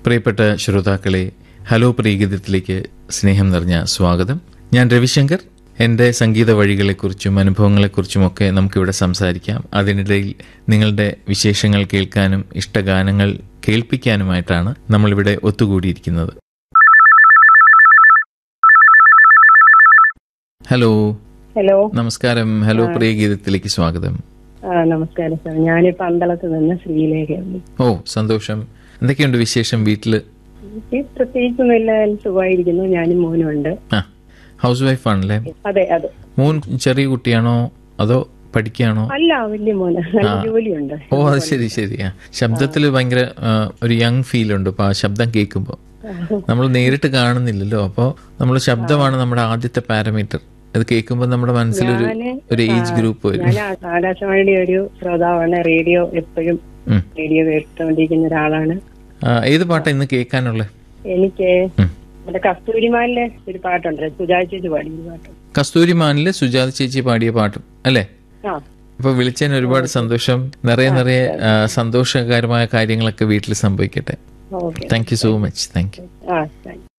പ്രിയപ്പെട്ട ശ്രോതാക്കളെ ഹലോ പ്രീഗീതത്തിലേക്ക് സ്നേഹം നിറഞ്ഞ സ്വാഗതം ഞാൻ രവിശങ്കർ എൻ്റെ സംഗീത വഴികളെക്കുറിച്ചും അനുഭവങ്ങളെക്കുറിച്ചുമൊക്കെ നമുക്കിവിടെ സംസാരിക്കാം അതിനിടയിൽ നിങ്ങളുടെ വിശേഷങ്ങൾ കേൾക്കാനും ഇഷ്ടഗാനങ്ങൾ കേൾപ്പിക്കാനുമായിട്ടാണ് നമ്മളിവിടെ ഒത്തുകൂടിയിരിക്കുന്നത് ഹലോ ഹലോ നമസ്കാരം ഹലോ പ്രിയഗീതത്തിലേക്ക് സ്വാഗതം ആ നമസ്കാരം സാർ ഞാനിപ്പോ അമ്പലത്ത് നിന്ന് ശ്രീലേഖയാണ് ഓ സന്തോഷം എന്തൊക്കെയുണ്ട് വിശേഷം വീട്ടില് എനിക്ക് പ്രത്യേകിച്ചൊന്നും ഇല്ല സുഖമായിരിക്കുന്നു ഞാനും മോനും ഉണ്ട് ആ ഹൗസ് വൈഫ് ആണല്ലേ അതെ അതെ മോൻ ചെറിയ കുട്ടിയാണോ അതോ പഠിക്കുകയാണോ അല്ല വലിയ മോന് നല്ല ജോലിയുണ്ട് ഓ അത് ശരി ശരി ആ ശബ്ദത്തിൽ ഭയങ്കര ആ, ഒരു യങ് ഫീൽ ഉണ്ട് അപ്പൊ ആ ശബ്ദം കേൾക്കുമ്പോൾ നമ്മൾ നേരിട്ട് കാണുന്നില്ലല്ലോ അപ്പോൾ നമ്മൾ ശബ്ദമാണ് നമ്മുടെ ആദ്യത്തെ പാരാമീറ്റർ അത് കേൾക്കുമ്പോൾ നമ്മുടെ മനസ്സിലൊരു ഞാന് ഒരു ഏജ് ഗ്രൂപ്പ് വരും ഞാൻ ആ- ആകാശവാണിയുടെ ഒരു ശ്രോതാവാണ് റേഡിയോ എപ്പോഴും ഉം. റേഡിയോ കേട്ടുകൊണ്ടിരിക്കുന്ന ഒരാളാണ് ആ, ഏത് പാട്ടാ ഇന്ന് കേൾക്കാനുള്ളത് എനിക്ക് ഉം. നമ്മുടെ കസ്തൂരിമാലിലെ ഒരു പാട്ടുണ്ട് സുജാത ചേച്ചി പാടിയ ഒരു പാട്ട് കസ്തൂരി മാനില് സുജാത ചേച്ചി പാടിയ പാട്ടും അല്ലേ ആ അപ്പൊ വിളിച്ചതിന് ഒരുപാട് സന്തോഷം നിറയെ നിറയെ ആ, സന്തോഷകരമായ കാര്യങ്ങളൊക്കെ വീട്ടിൽ സംഭവിക്കട്ടെ okay thank you so much thank you ആ താങ്ക്